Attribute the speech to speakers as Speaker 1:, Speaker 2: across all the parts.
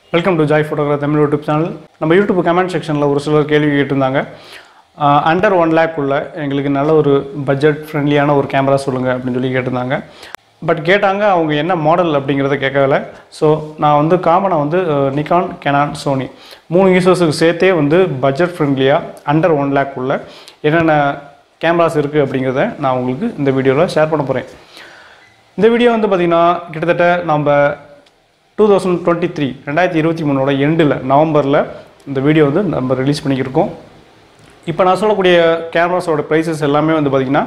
Speaker 1: welcome to Joy photograph Tamil YouTube channel நம்ம YouTube comment செக்ஷனில் ஒரு சிலர் கேள்வி கேட்டிருந்தாங்க அண்டர் ஒன் லேக் உள்ள எங்களுக்கு நல்ல ஒரு பட்ஜெட் ஃப்ரெண்ட்லியான ஒரு கேமரா சொல்லுங்கள் அப்படின்னு சொல்லி கேட்டிருந்தாங்க பட் கேட்டாங்க அவங்க என்ன மாடல் அப்படிங்கிறத கேட்கல ஸோ நான் வந்து காமனாக வந்து நிக்கான் கெனான் சோனி மூணு யூசர்ஸுக்கு சேர்த்தே வந்து பட்ஜெட் ஃப்ரெண்ட்லியாக அண்டர் ஒன் லேக் உள்ள என்னென்ன கேமராஸ் இருக்குது அப்படிங்கிறத நான் உங்களுக்கு இந்த வீடியோவில் ஷேர் பண்ண போகிறேன் இந்த வீடியோ வந்து பார்த்திங்கன்னா கிட்டத்தட்ட நம்ம டூ தௌசண்ட் டுவெண்ட்டி த்ரீ ரெண்டாயிரத்தி இருபத்தி மூணோட எண்டில் நவம்பரில் இந்த வீடியோ வந்து நம்ம ரிலீஸ் பண்ணிக்கிருக்கோம் இப்போ நான் சொல்லக்கூடிய கேமராஸோட ப்ரைஸஸ் எல்லாமே வந்து பார்த்திங்கன்னா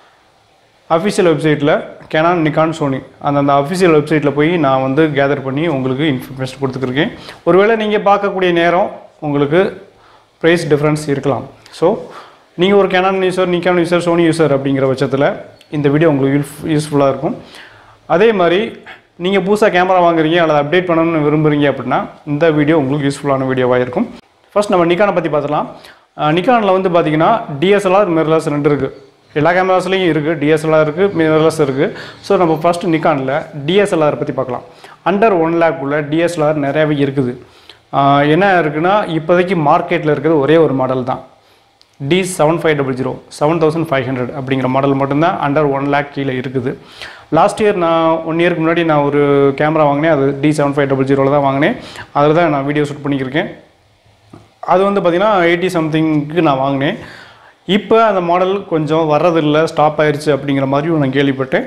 Speaker 1: அஃபிஷியல் வெப்சைட்டில் கேனான் நிக்கான் சோனி அந்தந்த அஃபிஷியல் வெப்சைட்டில் போய் நான் வந்து கேதர் பண்ணி உங்களுக்கு இன்ஃபர்மேஷன் கொடுத்துருக்கேன் ஒருவேளை நீங்கள் பார்க்கக்கூடிய நேரம் உங்களுக்கு ப்ரைஸ் டிஃப்ரென்ஸ் இருக்கலாம் ஸோ நீங்கள் ஒரு Canon user Nikon user Sony user அப்படிங்கிற பட்சத்தில் இந்த வீடியோ உங்களுக்கு யூஸ் யூஸ்ஃபுல்லாக இருக்கும் அதே மாதிரி நீங்கள் புதுசாக கேமரா வாங்குறீங்க அல்லது அப்டேட் பண்ணணும்னு விரும்புகிறீங்க அப்படின்னா இந்த வீடியோ உங்களுக்கு யூஸ்ஃபுல்லான வீடியோவாக இருக்கும் ஃபர்ஸ்ட் நம்ம நிக்கானை பற்றி பார்த்துலாம் நிக்கானில் வந்து பார்த்தீங்கன்னா டிஎஸ்எல்ஆர் மிரர்லெஸ் ரெண்டு இருக்குது எல்லா கேமராஸ்லையும் இருக்குது டிஎஸ்எல்ஆர் இருக்குது மிரர்லெஸ் இருக்குது ஸோ நம்ம ஃபஸ்ட்டு நிக்கானில் டிஎஸ்எல்ஆர் பற்றி பார்க்கலாம் அண்டர் ஒன் லேக் உள்ள டிஎஸ்எல்ஆர் நிறையாவே இருக்குது ஆஹ் என்ன இருக்குன்னா இப்போதைக்கு மார்க்கெட்டில் இருக்கிறது ஒரே ஒரு மாடல் தான் D seven five double zero seven thousand five hundred அப்படிங்கிற மாடல் மட்டும்தான் அண்டர் ஒன் லேக் கீழே இருக்குது லாஸ்ட் இயர் நான் ஒன் இயருக்கு முன்னாடி நான் ஒரு கேமரா வாங்கினேன் அது டி செவன் ஃபைவ் டபுள் ஜீரோவில் தான் வாங்கினேன் அதில் தான் நான் வீடியோ ஷூட் பண்ணியிருக்கேன் அது வந்து பார்த்திங்கன்னா எயிட்டி சம்திங்க்கு நான் வாங்கினேன் இப்போ அந்த மாடல் கொஞ்சம் வர்றதில்லை ஸ்டாப் ஆயிடுச்சு அப்படிங்கிற மாதிரியும் நான் கேள்விப்பட்டேன்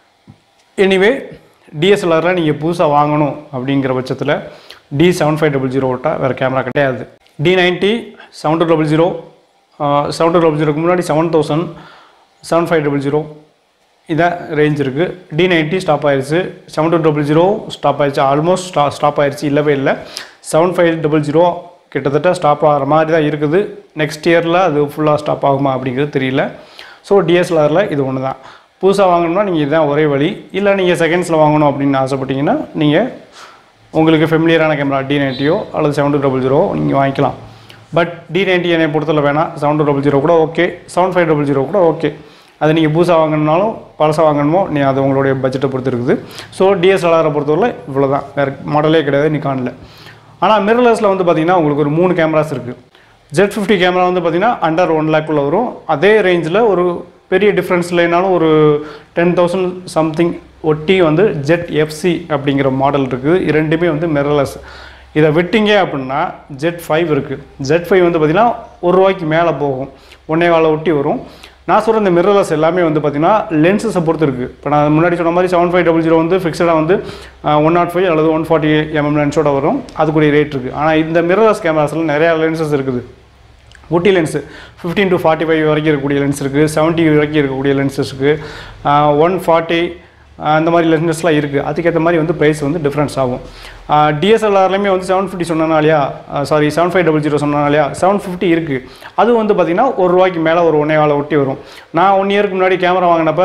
Speaker 1: எனிவே டிஎஸ்எல்ஆரில் நீங்கள் புதுசாக வாங்கணும் அப்படிங்கிற பட்சத்தில் D seven five double zero விட்டால் வேறு கேமரா கிடையாது D ninety seven two double zero seven two double ஜீரோக்கு முன்னாடி seven thousand seven five double zero இதான் ரேஞ்ச் இருக்குது டி நைன்ட்டி ஸ்டாப் ஆயிடுச்சு seven two double zero stop ஆயிடுச்சு ஆல்மோஸ்ட் ஸ்டா ஸ்டாப் ஆயிடுச்சு இல்லவே இல்லை செவன் ஃபைவ் டபுள் ஜீரோ கிட்டத்தட்ட ஸ்டாப் ஆகிற மாதிரி தான் இருக்குது நெக்ஸ்ட் இயரில் அது ஃபுல்லாக ஸ்டாப் ஆகுமா அப்படிங்கிறது தெரியல ஸோ டிஎஸ்எல்ஆரில் இது ஒன்று தான் புதுசாக வாங்கணும்னா நீங்கள் இதுதான் ஒரே வழி இல்லை நீங்கள் செகண்ட்ஸில் வாங்கணும் அப்படின்னு ஆசைப்பட்டீங்கன்னா நீங்கள் உங்களுக்கு ஃபெமிலியரான கேமரா டி நைன்ட்டியோ அல்லது செவன் டூ டபுள் ஜீரோ நீங்கள் வாங்கிக்கலாம் பட் டி நைன்ட்டி என்னை பொறுத்தல வேணாம் செவன் டூ டபுள் ஜீரோ கூட okay seven five double zero கூட ஓகே அது நீங்கள் புதுசாக வாங்கணுனாலும் பழசாக வாங்கணுமோ நீ அது உங்களுடைய பட்ஜெட்டை பொறுத்து இருக்குது ஸோ டிஎஸ்எல்ஆரை பொறுத்தவரை இவ்வளோ தான் வேறு மாடலே கிடையாது நிக்கானில் ஆனால் மிரர்லெஸில் வந்து பார்த்தீங்கன்னா உங்களுக்கு ஒரு மூணு கேமராஸ் இருக்குது ஜெட் ஃபிஃப்டி கேமரா வந்து பார்த்தீங்கன்னா அண்டர் ஒன் லேக்குள்ளே வரும் அதே ரேஞ்சில் ஒரு பெரிய டிஃப்ரென்ஸ் இல்லைனாலும் ஒரு டென் தௌசண்ட் சம்திங் ஒட்டி வந்து ஜெட் எஃப்சி அப்படிங்கிற மாடல் இருக்குது இரண்டுமே வந்து மிரர்லெஸ் இதை விட்டீங்க அப்படின்னா ஜெட் ஃபைவ் இருக்குது ஜெட் ஃபைவ் வந்து பார்த்திங்கன்னா ஒரு ரூபாய்க்கு மேலே போகும் ஒன்றே காலை ஒட்டி வரும் நான் சொல்கிற இந்த மிரர்லெஸ் எல்லாமே வந்து பார்த்திங்கன்னா லென்சஸை பொறுத்து இருக்குது இப்போ நான் முன்னாடி சொன்ன மாதிரி செவன் ஃபைவ் டபுள் ஜீரோ வந்து ஃபிக்ஸடாக வந்து ஒன் நாட் ஃபைவ் அல்லது ஒன் ஃபார்ட்டி எம்எம் லென்ஸோட வரும் அதுக்குரிய ரேட் இருக்குது ஆனால் இந்த மிரர்லெஸ் கேமராஸில் நிறையா லென்சஸ் இருக்குது ஊட்டி lens fifteen to forty five வரைக்கும் இருக்கக்கூடிய லென்ஸ் இருக்குது செவன்ட்டி வரைக்கும் இருக்கக்கூடிய லென்சஸ் இருக்குது ஒன் ஃபார்ட்டி அந்த மாதிரி லென்சஸ்லாம் இருக்குது அதுக்கேற்ற மாதிரி வந்து ப்ரைஸ் வந்து டிஃப்ரென்ஸ் ஆகும் டிஎஸ்எல்ஆர்லையுமே வந்து செவன் ஃபிஃப்டி சொன்னாலையா sorry seven five double zero சொன்னாலையா செவன் ஃபிஃப்டி இருக்குது அது வந்து பார்த்திங்கன்னா ஒரு ரூபாய்க்கு மேலே ஒரு ஒன்றே காலை ஒட்டி வரும் நான் ஒன் இயருக்கு முன்னாடி கேமரா வாங்கினப்ப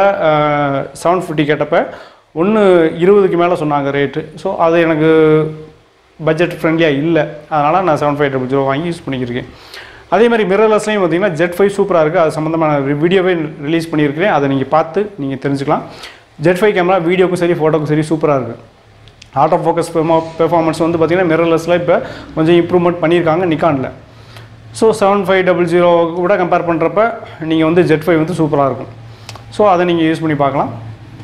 Speaker 1: செவன் ஃபிஃப்டி கேட்டப்ப ஒன்று இருபதுக்கு மேலே சொன்னாங்க ரேட்டு ஸோ அது எனக்கு பட்ஜெட் ஃப்ரெண்ட்லியாக இல்லை அதனால் நான் செவன் ஃபைவ் டபுள் ஜீரோ வாங்கி யூஸ் பண்ணிக்கிருக்கேன் அதே மாதிரி மிரர்லெஸ்லையும் பார்த்தீங்கன்னா ஜெட் ஃபைவ் சூப்பராக இருக்குது அது சம்மந்தமான வீடியோவே ரிலீஸ் பண்ணியிருக்கிறேன் அதை நீங்கள் பார்த்து நீங்கள் தெரிஞ்சுக்கலாம் ஜெட் ஃபைவ் கேமரா வீடியோக்கும் சரி ஃபோட்டோக்கும் சரி சூப்பராக இருக்குது ஆட்டோ ஃபோக்கஸ் பெர்ஃபார்மன்ஸ் வந்து பார்த்திங்கன்னா மிரர்லெஸில் இப்போ கொஞ்சம் இம்ப்ரூவ்மெண்ட் பண்ணியிருக்காங்க நிக்கானில் so seven five double zero கூட கம்பேர் பண்ணுறப்ப நீங்கள் வந்து ஜெட் ஃபைவ் வந்து சூப்பராக இருக்கும் ஸோ அதை நீங்கள் யூஸ் பண்ணி பார்க்கலாம்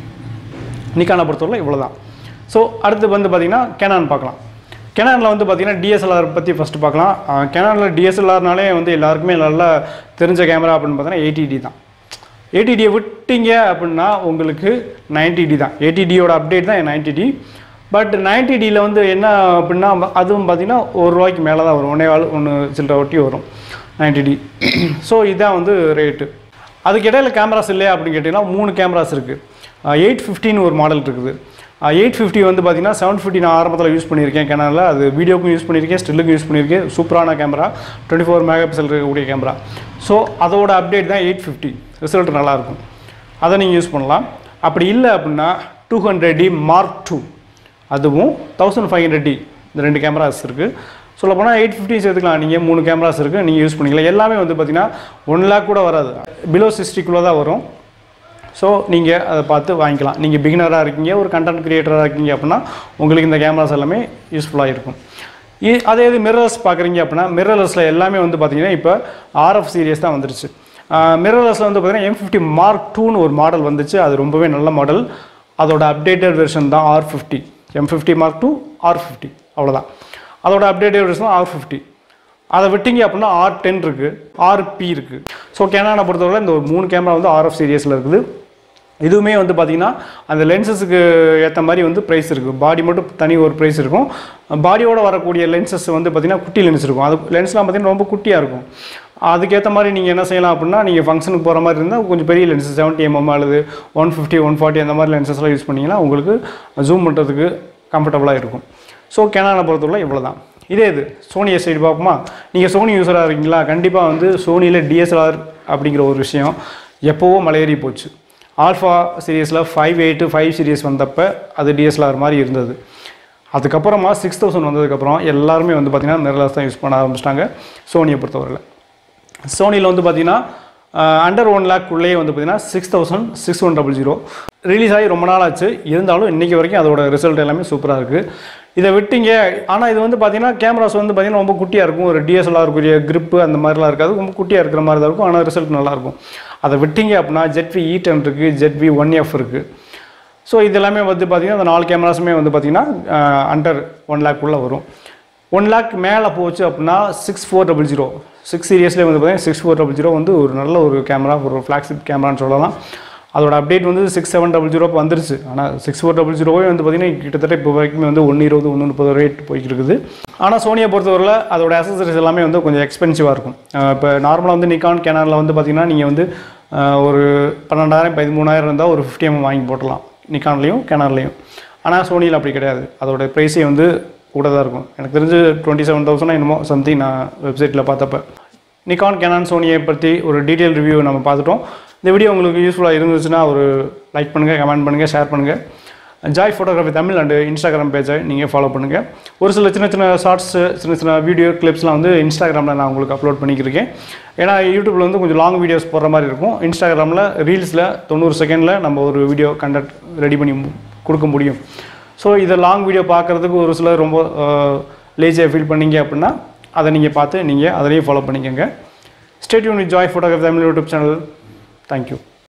Speaker 1: நிக்கானை பொறுத்தவரை இவ்வளோ தான் ஸோ அடுத்து வந்து பார்த்திங்கன்னா கேனான் பார்க்கலாம் கெனானில் வந்து பார்த்திங்கன்னா டிஎஸ்எல்ஆர் பற்றி ஃபஸ்ட்டு பார்க்கலாம் கெனானில் டிஎஸ்எல்ஆர்னாலே வந்து எல்லாருக்குமே நல்லா தெரிஞ்ச கேமரா அப்படின்னு பார்த்தீங்கன்னா எயிட்டி தான் ஏடிடியை விட்டீங்க அப்படின்னா உங்களுக்கு நைன்டி டி தான் ஏடிடியோட அப்டேட் தான் நைன்டி டி பட் நைன்டி டியில் வந்து என்ன அப்படின்னா அதுவும் பார்த்திங்கன்னா ஒரு ரூபாய்க்கு மேலே தான் வரும் ஒன்றே கால் ஒன்று சில்லற ஒட்டி வரும் நைன்டி டி ஸோ இதுதான் வந்து ரேட்டு அதுக்கு இடையில கேமராஸ் இல்லையா அப்படின்னு கேட்டிங்கன்னா மூணு கேமராஸ் இருக்குது எயிட் ஃபிஃப்டின்னு ஒரு மாடல் இருக்குது எயிட் ஃபிஃப்டி வந்து பார்த்தீங்கன்னா செவன் ஃபிஃப்டி நான் ஆரம்பத்தில் யூஸ் பண்ணியிருக்கேன் கேனலில் அது வீடியோக்கும் யூஸ் பண்ணியிருக்கேன் ஸ்டில்லுக்கும் யூஸ் பண்ணியிருக்கேன் சூப்பரான camera twenty four megapixel இருக்கக்கூடிய கேமரா ஸோ அதோட அப்டேட் தான் எயிட் ஃபிஃப்டி ரிசல்ட் நல்லாயிருக்கும் அதை நீங்கள் யூஸ் பண்ணலாம் அப்படி இல்லை அப்படின்னா two hundred D mark two அதுவும் தௌசண்ட் ஃபைவ் ஹண்ட்ரட் டி இந்த ரெண்டு கேமராஸ் இருக்குது சொல்ல போனால் எயிட் ஃபிஃப்டி சேர்த்துக்கலாம் நீங்கள் மூணு கேமராஸ் இருக்குது நீங்கள் யூஸ் பண்ணிக்கலாம் எல்லாமே வந்து பார்த்தீங்கன்னா ஒன் லேக் கூட வராது பிலோ சிக்ஸ்டிக்குள்ளே தான் வரும் ஸோ நீங்கள் அதை பார்த்து வாங்கிக்கலாம் நீங்கள் பிகினராக இருக்கீங்க ஒரு கண்டென்ட் க்ரியேட்டராக இருக்கீங்க அப்படின்னா உங்களுக்கு இந்த கேமராஸ் எல்லாமே யூஸ்ஃபுல்லாக இருக்கும் இ- அதே இது மிரர்ஸ் பார்க்குறீங்க அப்படின்னா மிரர்ஸில் எல்லாமே வந்து பார்த்தீங்கன்னா இப்போ ஆர்எஃப் சீரியஸ் தான் வந்துருச்சு மிரர்ஸில் வந்து பார்த்தீங்கன்னா எம் ஃபிஃப்டி மார்க் டூன்னு ஒரு மாடல் வந்துச்சு அது ரொம்பவே நல்ல மாடல் அதோட அப்டேட்டட் வெர்ஷன் தான் R fifty M fifty mark two R fifty அவ்வளோதான் அதோட அப்டேட்டட் வெர்ஷன் ஆர் ஃபிஃப்டி அதை விட்டீங்க அப்படின்னா ஆர் டென் இருக்குது ஆர்பி இருக்குது ஸோ கேனானை பொறுத்தவரை இந்த ஒரு மூணு கேமரா வந்து ஆர்எஃப் சீரியஸில் இருக்குது இதுவுமே வந்து பார்த்திங்கன்னா அந்த லென்சஸுக்கு ஏற்ற மாதிரி வந்து ப்ரைஸ் இருக்குது பாடி மட்டும் தனி ஒரு ப்ரைஸ் இருக்கும் பாடியோட வரக்கூடிய லென்சஸ் வந்து பார்த்திங்கன்னா குட்டி லென்ஸ் இருக்கும் அது லென்ஸ்லாம் பார்த்திங்கன்னா ரொம்ப குட்டியாக இருக்கும் அதுக்கேற்ற மாதிரி நீங்கள் என்ன செய்யலாம் அப்படின்னா நீங்கள் ஃபங்க்ஷனுக்கு போகிற மாதிரி இருந்தால் கொஞ்சம் பெரிய லென்ஸ் செவன்ட்டி எம்எம் அல்லது ஒன் ஃபிஃப்டி ஒன் ஃபார்ட்டி அந்த மாதிரி லென்சஸ்லாம் யூஸ் பண்ணிங்கன்னா உங்களுக்கு ஜூம் பண்ணுறதுக்கு கம்ஃபர்டபுளாக இருக்கும் ஸோ கேனானை பொறுத்தவரை இவ்வளோ தான் இதே இது சோனி எஸ் சைடு பார்ப்போமா நீங்கள் சோனி யூஸராக இருக்கீங்களா கண்டிப்பாக வந்து சோனியில் டிஎஸ்எல்ஆர் அப்படிங்கிற ஒரு விஷயம் எப்போவோ மலையேறி போச்சு ஆல்ஃபா சீரியஸில் ஃபைவ் எயிட்டு ஃபைவ் சீரியஸ் வந்தப்போ அது டிஎஸ்எல்ஆர் மாதிரி இருந்தது அதுக்கப்புறமா சிக்ஸ் தௌசண்ட் வந்ததுக்கப்புறம் எல்லாருமே வந்து பார்த்திங்கன்னா மிரர்லெஸ் தான் யூஸ் பண்ண ஆரம்பிச்சிட்டாங்க சோனியை பொறுத்தவரையில் சோனியில் வந்து பார்த்தீங்கன்னா அண்டர் ஒன் லேக் உள்ளே வந்து பார்த்தீங்கன்னா six thousand six one double zero release ஆகி ரொம்ப நாள் ஆச்சு இருந்தாலும் இன்றைக்கி வரைக்கும் அதோட ரிசல்ட் எல்லாமே சூப்பராக இருக்குது இதை விட்டீங்க ஆனால் இது வந்து பார்த்தீங்கன்னா கேமராஸ் வந்து பார்த்தீங்கன்னா ரொம்ப குட்டியாக இருக்கும் ஒரு டிஎஸ்எல்ஆருக்குரிய grip அந்த மாதிரிலாம் இருக்காது ரொம்ப குட்டியாக இருக்கிற மாதிரி தான் இருக்கும் ஆனால் ரிசல்ட் நல்லாயிருக்கும் அதை விட்டீங்க அப்படின்னா ஜெட்வி இ டென் இருக்குது ஜெட்வி ஒன் எஃப் இருக்குது ஸோ இது எல்லாமே வந்து பார்த்திங்கன்னா அந்த நாலு கேமராஸுமே வந்து பார்த்திங்கன்னா அண்டர் ஒன் லேக்குள்ளே வரும் ஒன் லேக் மேலே போச்சு அப்படின்னா six four double zero six சீரியஸ்லேயே வந்து பார்த்தீங்கன்னா சிக்ஸ் ஃபோர் டபுள் ஜீரோ வந்து ஒரு நல்ல ஒரு கேமரா ஒரு ஃப்ளாக்ஷிப் கேமரான்னு சொல்லலாம் அதோட அப்டேட் வந்து சிக்ஸ் செவன் டபுள் ஜீரோ வந்துருச்சு ஆனால் சிக்ஸ் ஃபோர் டபுள் ஜீரோவே வந்து பார்த்திங்கன்னா கிட்டத்தட்ட இப்போ வரைக்குமே வந்து ஒன்று இருபது ஒன்று முப்பது ரேட் போய்ட்டு இருக்குது ஆனால் சோனியை பொறுத்தவரையில் அதோட அசசரிஸ் எல்லாமே வந்து கொஞ்சம் எக்ஸ்பென்சிவாக இருக்கும் அஹ் இப்போ நார்மலாக வந்து நிக்கான் கேனாரில் வந்து பார்த்திங்கன்னா நீங்கள் வந்து அஹ் ஒரு பன்னெண்டாயிரம் பதிமூணாயிரம் இருந்தால் ஒரு ஃபிஃப்டி எம் வாங்கி போட்டலாம் நிக்கான்லேயும் கேனார்லேயும் ஆனால் சோனியில் அப்படி கிடையாது அதோட ப்ரைஸே வந்து கூட தான் இருக்கும் எனக்கு தெரிஞ்சு டுவெண்ட்டி செவன் தௌசண்ட் என்னமோ சம்திங் நான் வெப்சைட்டில் பார்த்தப்ப நிக்கான் கேனான் சோனியை பற்றி ஒரு டீட்டெயில் ரிவ்யூ நம்ம பார்த்துட்டோம் இந்த வீடியோ உங்களுக்கு யூஸ்ஃபுல்லாக இருந்துச்சுன்னா ஒரு லைக் பண்ணுங்கள் கமெண்ட் பண்ணுங்கள் ஷேர் பண்ணுங்கள் Joy photography Tamil and Instagram பேஜை நீங்கள் ஃபாலோ பண்ணுங்கள் ஒரு சில சின்ன சின்ன ஷார்ட்ஸு சின்ன சின்ன வீடியோ கிளிப்ஸ்லாம் வந்து இன்ஸ்டாகிராமில் நான் உங்களுக்கு அப்லோட் பண்ணிக்கிருக்கேன் ஏன்னா யூடியூப்பில் வந்து கொஞ்சம் லாங் வீடியோஸ் போடுற மாதிரி இருக்கும் இன்ஸ்டாகிராமில் ரீல்ஸில் தொண்ணூறு செகண்டில் நம்ம ஒரு வீடியோ கண்டக்ட் ரெடி பண்ணி மு- கொடுக்க முடியும் ஸோ இதை லாங் வீடியோ பார்க்குறதுக்கு ஒரு சிலர் ரொம்ப லேசியாக ஃபீல் பண்ணீங்க அப்படின்னா அதை நீங்கள் பார்த்து நீங்கள் அதிலையும் ஃபாலோ பண்ணிக்கோங்க stay tuned with Joy photography Tamil YouTube channel thank you